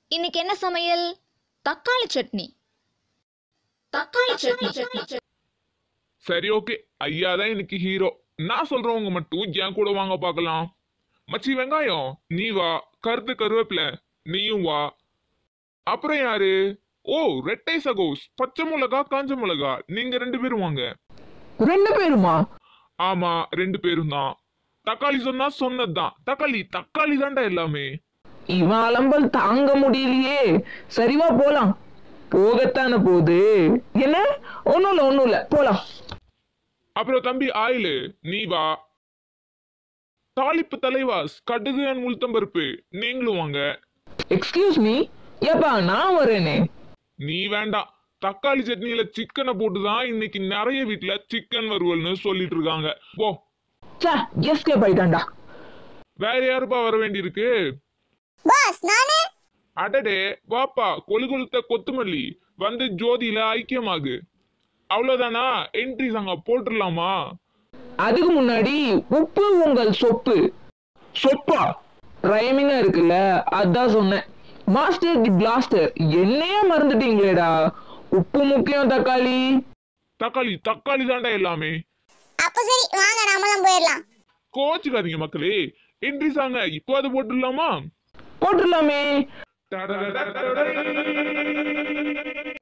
இன்னைக்கு என்ன சமையல் தக்காளி சட்னி தக்காளி சட்னி சரி ஓகே ஐயா தான் இன்னைக்கு ஹீரோ நான் சொல்றவங்க மட்டும் என் கூட வாங்க பார்க்கலாம் மச்சி வெங்காயம் நீ வா கருத்து கருவேப்பில நீயும் வா அப்புறம் யாரு ஓ ரெட்டை சகோஸ் பச்சை மிளகா காஞ்ச மிளகா நீங்க ரெண்டு பேரும் வாங்க ரெண்டு பேருமா ஆமா ரெண்டு பேரும் தான் தக்காளி சொன்னா சொன்னதுதான் தக்காளி தக்காளி தான்டா எல்லாமே இவன் அலம்பல் தாங்க முடியலையே சரிவா போலாம் போகத்தானே போகுது என்ன ஒண்ணும் இல்ல ஒண்ணும் இல்ல போலாம் அப்புறம் தம்பி ஆயிலு நீ வா தாளிப்பு தலைவாஸ் கடுகு அண்ட் உளுத்தம்பருப்பு நீங்களும் வாங்க எக்ஸ்கியூஸ் மீ ஏப்பா நான் வரேனே நீ வேண்டாம் தக்காளி சட்னியில சிக்கனை போட்டுதான் இன்னைக்கு நிறைய வீட்ல சிக்கன் வறுவல்னு சொல்லிட்டு இருக்காங்க போ சே எஸ்கேப் ஆயிட்டான்டா வேற யாருப்பா வர வேண்டியிருக்கு பாஸ் நானு அடடே வாப்பா கொழு கொழுத்த கொத்துமல்லி வந்து ஜோதியில ஐக்கியமாகு அவ்வளவுதானா என்ட்ரி சாங்க போட்டுடலாமா அதுக்கு முன்னாடி உப்பு உங்கள் சொப்பு சொப்பா ரைமிங்கா இருக்குல்ல அதான் சொன்னேன் மாஸ்டர் தி பிளாஸ்டர் என்னையே மறந்துட்டீங்களேடா உப்பு முக்கியம் தக்காளி தக்காளி தக்காளி தாண்டா எல்லாமே அப்ப சரி வாங்க நாமலாம் போயிடலாம் கோச்சுக்காதீங்க மக்களே என்ட்ரி சாங்க இப்போ அது போட்டுடலாமா போட்டுடலாமே டடடடடடடை.